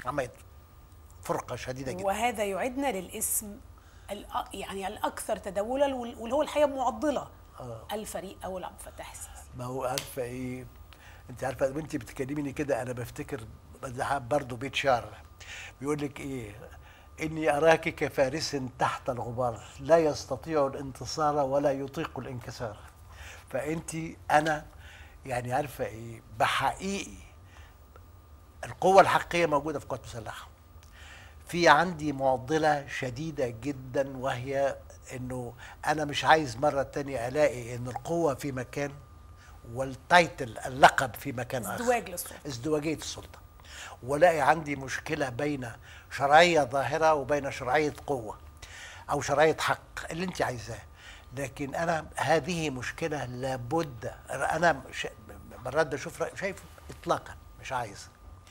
عملت فرقه شديده جدا وهذا يعدنا للاسم الأ- يعني الاكثر تداولا وال- واللي هو الحقيقه معضله الفريق اول عبد الفتاح السيسي ما هو عارفه ايه انت عارفه وانت بتكلميني كده انا بفتكر برضه بيت شعر بيقول لك ايه اني اراك كفارس تحت الغبار لا يستطيع الانتصار ولا يطيق الانكسار فانت انا يعني عارفه ايه بحقيقي القوه الحقيقيه موجوده في القوات المسلحه في عندي معضله شديده جدا وهي انه انا مش عايز مره تانية الاقي ان القوه في مكان والتايتل اللقب في مكان اخر ازدواج للسلطه ازدواجيه السلطه ولاقي عندي مشكله بين شرعيه ظاهره وبين شرعيه قوه او شرعيه حق اللي انت عايزاه لكن انا هذه مشكله لابد انا ش- مرات بشوف رأي- شايف اطلاقا مش عايز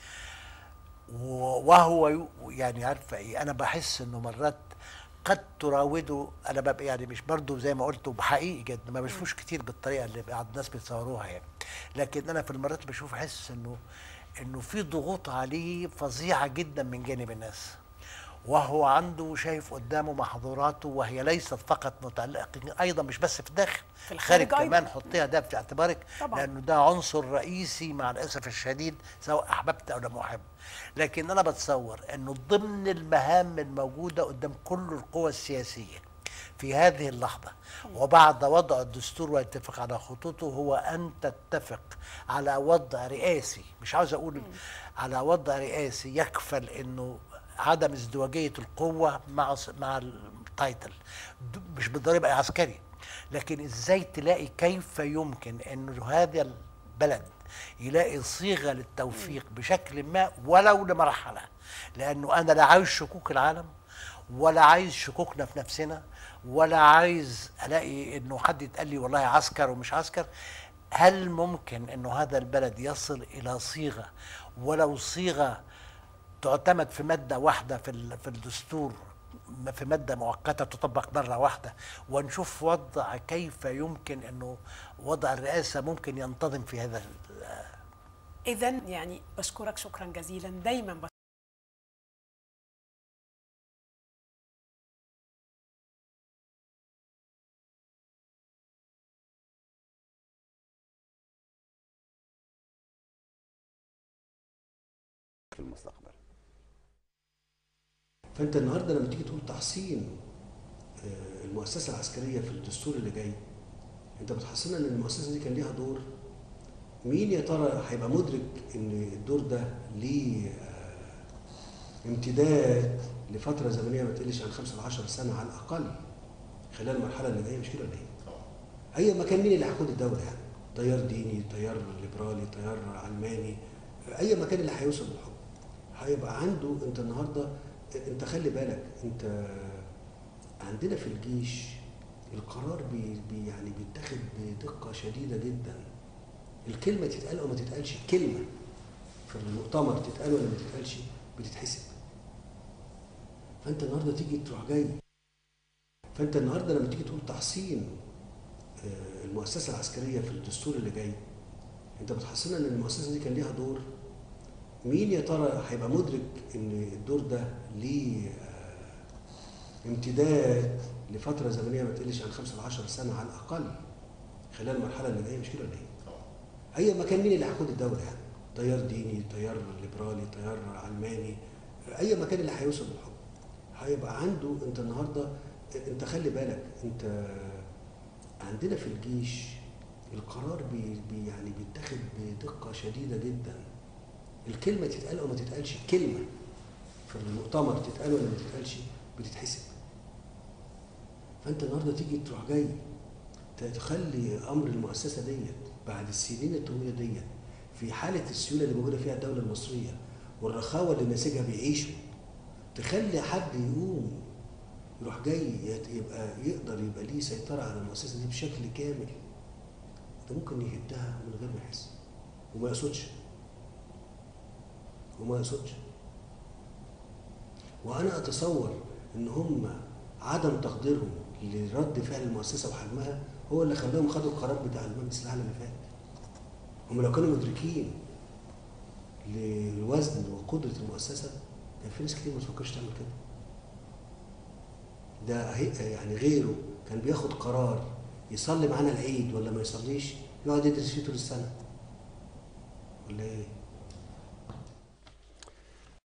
و- وهو ي- يعني عارفه ايه انا بحس انه مرات قد تراوده انا ببقى يعني مش برضو زي ما قلت وبحقيقي جدا ما بشوفوش كتير بالطريقه اللي بعض الناس بيتصوروها يعني لكن انا في المرات بشوف احس انه انه في ضغوط عليه فظيعه جدا من جانب الناس وهو عنده شايف قدامه محظوراته وهي ليست فقط متعلقه ايضا مش بس في الداخل في الخارج الخارج كمان أيضاً. حطيها ده في اعتبارك طبعاً. لانه ده عنصر رئيسي مع الاسف الشديد سواء احببت او لم احب لكن انا بتصور انه ضمن المهام الموجوده قدام كل القوى السياسيه في هذه اللحظه وبعد وضع الدستور والاتفاق على خطوطه هو ان تتفق على وضع رئاسي مش عاوز اقول على وضع رئاسي يكفل انه عدم ازدواجيه القوه مع مع التايتل د- مش بالضريبه أي عسكري لكن ازاي تلاقي كيف يمكن انه هذا البلد يلاقي صيغه للتوفيق بشكل ما ولو لمرحله لانه انا لا عايز شكوك العالم ولا عايز شكوكنا في نفسنا ولا عايز الاقي انه حد يتقال لي والله عسكر ومش عسكر هل ممكن انه هذا البلد يصل الى صيغه ولو صيغه تعتمد في ماده واحده في ال- في الدستور م- في ماده مؤقته تطبق مره واحده ونشوف وضع كيف يمكن انه وضع الرئاسه ممكن ينتظم في هذا ال- اذا يعني بشكرك شكرا جزيلا دايما بش- في المستقبل فانت النهارده لما تيجي تقول تحصين آه، المؤسسه العسكريه في الدستور اللي جاي انت بتحصلنا ان المؤسسه دي كان ليها دور مين يا ترى هيبقى مدرك ان الدور ده ليه آه، امتداد لفتره زمنيه ما تقلش عن 5 ل 10 سنه على الاقل خلال المرحله اللي جايه مش كده ولا ايه؟ اي مكان مين اللي هيقود الدوله يعني؟ تيار ديني، تيار ليبرالي، تيار علماني، اي مكان اللي هيوصل للحكم هيبقى عنده انت النهارده انت خلي بالك انت عندنا في الجيش القرار بي بي يعني بيتاخد بدقه شديده جدا الكلمه تتقال او ما تتقالش كلمه في المؤتمر تتقال ولا ما تتقالش بتتحسب فانت النهارده تيجي تروح جاي فانت النهارده لما تيجي تقول تحصين آه، المؤسسه العسكريه في الدستور اللي جاي انت بتحصلنا ان المؤسسه دي كان ليها دور مين يا ترى هيبقى مدرك ان الدور ده ليه آه، امتداد لفتره زمنيه ما تقلش عن 5 ل 10 سنه على الاقل خلال المرحله اللي جايه مش كده ولا ايه؟ اي مكان مين اللي هيقود الدوله يعني؟ تيار ديني، تيار ليبرالي، تيار علماني، اي مكان اللي هيوصل للحكم هيبقى عنده انت النهارده انت خلي بالك انت عندنا في الجيش القرار بي بي يعني بيتاخد بدقه شديده جدا الكلمه تتقال او ما تتقالش كلمه في المؤتمر تتقال ولا ما تتقالش بتتحسب فانت النهارده تيجي تروح جاي تخلي امر المؤسسه ديت بعد السنين الطويله ديت في حاله السيوله اللي موجوده فيها الدوله المصريه والرخاوه اللي ناسجها بيعيشوا تخلي حد يقوم يروح جاي يت- يبقى يقدر يبقى ليه سيطره على المؤسسه دي بشكل كامل ده ممكن يهدها من غير ما يحس وما يقصدش وما يقصدش وانا اتصور ان هم عدم تقديرهم لرد فعل المؤسسه وحجمها هو اللي خلاهم خدوا القرار بتاع المجلس الاعلى اللي فات هم لو كانوا مدركين للوضع وزن وقدره المؤسسه كان في ناس كتير ما تفكرش تعمل كده ده هي- يعني غيره كان بياخد قرار يصلي معانا العيد ولا ما يصليش يقعد يدرس فيه طول السنه ولا ايه؟